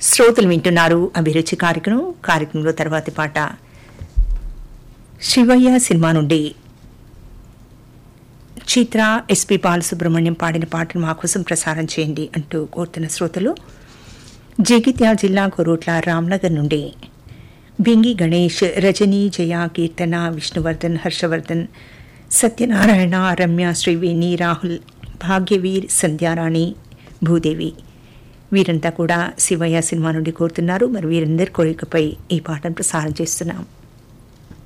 శ్రోతలు వింటున్నారు అభిరుచి కార్యక్రమం కార్యక్రమంలో తర్వాతి పాట శివయ్య సినిమా నుండి చిత్ర ఎస్పి బాలసుబ్రహ్మణ్యం పాడిన పాటను మా కోసం ప్రసారం చేయండి అంటూ కోరుతున్న శ్రోతలు జగిత్యాల జిల్లా కొరోట్ల రామ్నగర్ నుండి బింగి గణేష్ రజనీ జయ కీర్తన విష్ణువర్ధన్ హర్షవర్ధన్ సత్యనారాయణ రమ్య శ్రీవేణి రాహుల్ భాగ్యవీర్ సంధ్యారాణి భూదేవి వీరంతా కూడా శివయ్య సినిమా నుండి కోరుతున్నారు మరి వీరందరి కోరికపై ఈ పాటను ప్రసారం చేస్తున్నాం